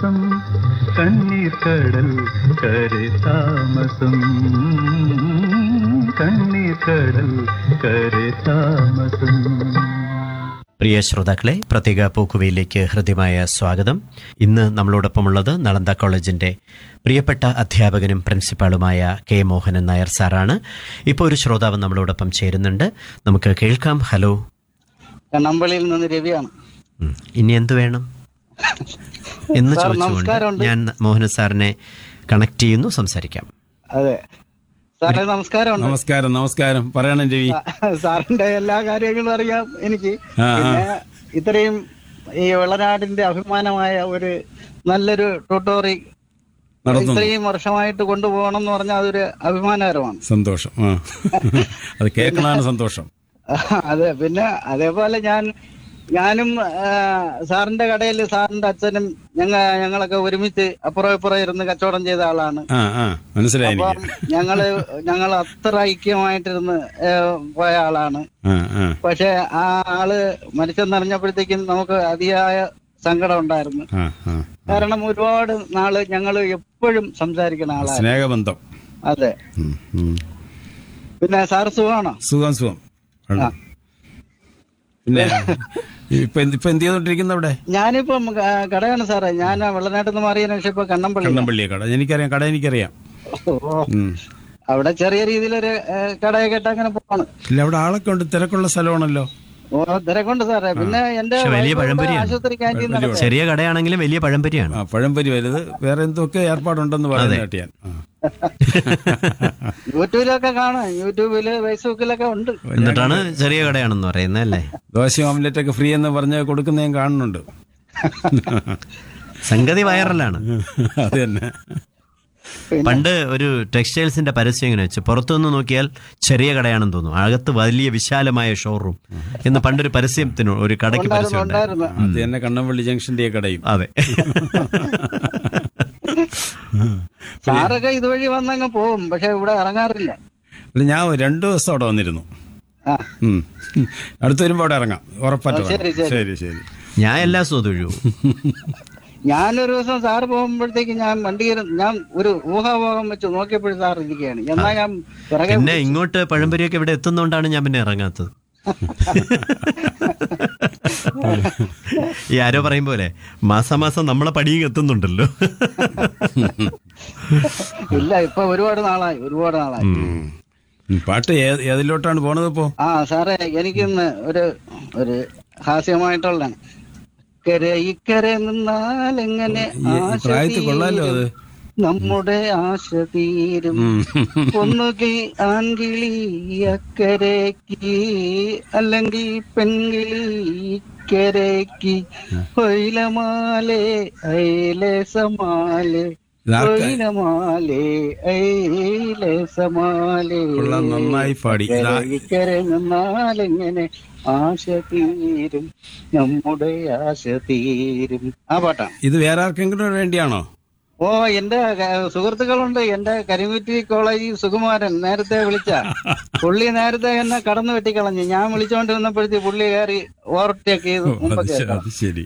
താമസം കണ്ണീർ കടൽ കരെ താമസം കണ്ണീർ കടൽ കരെ താമസം പ്രിയ ശ്രോതാക്കളെ പ്രത്യേക പോക്കുവയിലേക്ക് ഹൃദ്യമായ സ്വാഗതം ഇന്ന് നമ്മളോടൊപ്പമുള്ളത് നളന്ദ കോളേജിന്റെ പ്രിയപ്പെട്ട അധ്യാപകനും പ്രിൻസിപ്പാളുമായ കെ മോഹനൻ നായർ സാറാണ് ഇപ്പോൾ ഒരു ശ്രോതാവ് നമ്മളോടൊപ്പം ചേരുന്നുണ്ട് നമുക്ക് കേൾക്കാം ഹലോ കണ്ണമ്പള്ളിയിൽ നിന്ന് രവിയാണ് ഉം. ഇനി എന്ത് വേണം എന്ന് സാർ, ചോദിച്ചുകൊണ്ട് നമസ്കാരമുണ്ട്. ഞാൻ മോഹനൻ സാറിനെ കണക്ട് ചെയ്യുന്നു സംസാരിക്കാം അതെ സാറേ നമസ്കാരമുണ്ട് നമസ്കാരം നമസ്കാരം പറയണം രവി സാറിന്റെ എല്ലാ കാര്യങ്ങളും അറിയാം എനിക്ക് ആ, ആ. പിന്നെ ഇത്രയും ഈ വെള്ളനാടിന്റെ അഭിമാനമായ ഒരു നല്ലൊരു ട്യൂട്ടോറി നടത്തുന്നു ഇത്രയും വർഷമായിട്ട് കൊണ്ടുപോകണം എന്ന് പറഞ്ഞാൽ അതൊരു അഭിമാനകരമാണ് സന്തോഷം ആ അത് കേൾക്കണതാണ് സന്തോഷം അതെ പിന്നെ അതേപോലെ ഞാൻ ഞാനും ആ, സാറിന്റെ കടയിൽ സാറിന്റെ അച്ഛനും ഞങ്ങ ഞങ്ങളൊക്കെ ഒരുമിച്ച് അപ്പുറം ഇപ്പുറം ഇരുന്ന് കച്ചവടം ചെയ്ത ആളാണ് ആ ആ മനസ്സിലായി അപ്പം എനിക്ക് ഞങ്ങള് ഞങ്ങൾ അത്ര ഐക്യമായിട്ടിരുന്ന് ഏ, പോയ ആളാണ് ആ ആ പക്ഷെ ആ ആള് മരിച്ചെന്നറിഞ്ഞപ്പോഴത്തേക്കും നമുക്ക് അതിയായ സങ്കടം ഉണ്ടായിരുന്നു ആ ആ കാരണം ഒരുപാട് നാള് ഞങ്ങൾ എപ്പോഴും സംസാരിക്കുന്ന ആളാണ് സ്നേഹബന്ധം അതെ ഉം, ഉം. പിന്നെ സാർ സുഖമാണോ സുഖം സുഖം ആ. പിന്നെ ഇപ്പൊ എന്ത്- ഇപ്പൊ എന്ത് ചെയ്തോണ്ടിരിക്കുന്ന അവിടെ ഞാനിപ്പം ക- കടയാണ് സാറേ ഞാൻ വെള്ളനാട്ടിൽ നിന്ന് മാറിയതിനു ശേഷം ഇപ്പൊ കണ്ണമ്പള്ളി കണ്ണമ്പള്ളിയെ കട എനിക്കറിയാം കട എനിക്കറിയാം ഉം. അവിടെ ചെറിയ രീതിയിലൊരു ഏ, കടയൊക്കെ ഇട്ട് അങ്ങനെ പോവാണ് ഇല്ല അവിടെ ആളൊക്കെ ഉണ്ട് തിരക്കുള്ള സ്ഥലമാണല്ലോ ഓ തിരക്കുണ്ട് സാറേ പിന്നെ എന്റെ പക്ഷെ വലിയ wife ഇവിടെ പഴംപൊരിയാണ്. ആശുപത്രി ക്യാൻറ്റീൻ നടത്തുക ചെറിയ കടയാണെങ്കിലും വലിയ പഴംപൊരിയാണ് ആ പഴംപൊരി വലുത് വേറെ എന്തൊക്കെ ഏർപ്പാടുണ്ടെന്ന് പറയുന്ന കേട്ട് ഞാൻ ആ. യൂട്യൂബിലൊക്കെ കാണാം യൂട്യൂബില് ഫേസ്ബുക്കിലൊക്കെ ഉണ്ട് എന്നിട്ടാണ് ചെറിയ കടയാണെന്ന് പറയുന്നത് അല്ലേ ദോശയും ഓംലെറ്റ് ഒക്കെ ഫ്രീ എന്ന് പറഞ്ഞ് കൊടുക്കുന്ന ഞാൻ കാണുന്നുണ്ട് സംഗതി വൈറലാണ് അത് തന്നെ പണ്ട് ഒരു ടെക്സ്റ്റൈൽസിന്റെ പരസ്യം ഇങ്ങനെ വെച്ച് പുറത്തുനിന്ന് നോക്കിയാൽ ചെറിയ കടയാണെന്ന് തോന്നും അകത്ത് വലിയ വിശാലമായ ഷോറൂം എന്ന് പണ്ടൊരു പരസ്യത്തിന് ഒരു കടയ്ക്ക് പരസ്യം ഉണ്ടായിരുന്നു ഉണ്ടായിരുന്നു അത് തന്നെ കണ്ണമ്പള്ളി ജംഗ്ഷന്റെ കടയും അതെ സാറൊക്കെ ഇതുവഴി വന്നങ്ങ് പോവും പക്ഷെ ഇവിടെ ഇറങ്ങാറില്ല അല്ല ഞാൻ രണ്ടു ദിവസം അവിടെ വന്നിരുന്നു ആ ഉം. അടുത്ത് വരുമ്പോ അവിടെ ഇറങ്ങാം ഉറപ്പായിട്ടും ശരി, ഇറങ്ങാം. ശരി ശരി ഞാൻ എല്ലാ ദിവസവും തൊഴുവും ഞാനൊരു ദിവസം സാറ് പോകുമ്പോഴത്തേക്ക് ഞാൻ വണ്ടി കയറി- ഞാൻ ഒരു ഊഹാപോഹം വെച്ച് നോക്കിയപ്പോഴും സാർ ഇരിക്കുകയാണ് എന്നാ ഞാൻ പിറകെ പിന്നെ ഇങ്ങോട്ട് പഴംപൊരിയൊക്കെ ഇവിടെ എത്തുന്നോണ്ടാണ് ഞാൻ പിന്നെ ഇറങ്ങാത്തത് ഈ ആരോ പറയും പോലെ മാസാമാസം നമ്മളെ പടിയും എത്തുന്നുണ്ടല്ലോ ഇല്ല ഇപ്പൊ ഒരുപാട് നാളായി ഒരുപാട് നാളായി ഉം. ഉം. പാട്ട് ഏ- ഏതിലോട്ടാണ് പോണത് ഇപ്പോ ആ സാറേ എനിക്കിന്ന് ഒരു ഒരു ഹാസ്യമായിട്ടുള്ള കര ഇക്കരെ നിന്നാൽ എങ്ങനെ ഈ- ഈ ആശ പ്രായത്തിൽ കൊള്ളാലോ അത്. തീരും? നമ്മുടെ ആശ തീരും ഒന്നുകിൽ ആൺകിളി അക്കരയ്ക്ക് അല്ലെങ്കിൽ പെൺകിളി ഇക്കരയ്ക്ക് ഒയിലമാലെ അയലസമാലെ ഇതാർക്കാ? ഒയിലമാലെ അയലസമാലെ കൊള്ളാം, നന്നായി പാടി. ഇതാ- ഇക്കരെ നിന്നാലെങ്ങനെ ആശ തീരും നമ്മുടെ ആശ തീരും ആ പാട്ടാ ഇത് വേറെ ആർക്കെങ്കിലും വേണ്ടിയാണോ ഓ എന്റെ ക- സുഹൃത്തുക്കളുണ്ട് എന്റെ കരിമുറ്റി കോളേജിൽ സുകുമാരൻ നേരത്തെ വിളിച്ച പുള്ളി നേരത്തെ എന്നെ കടന്നു വെട്ടിക്കളഞ്ഞു ഞാൻ വിളിച്ചോണ്ട് വന്നപ്പോഴത്തേക്ക് പുള്ളി കയറി ഓവർടേക്ക് ചെയ്ത് ഓ, അത് മുമ്പൊക്കെ ശ- അത് ശരി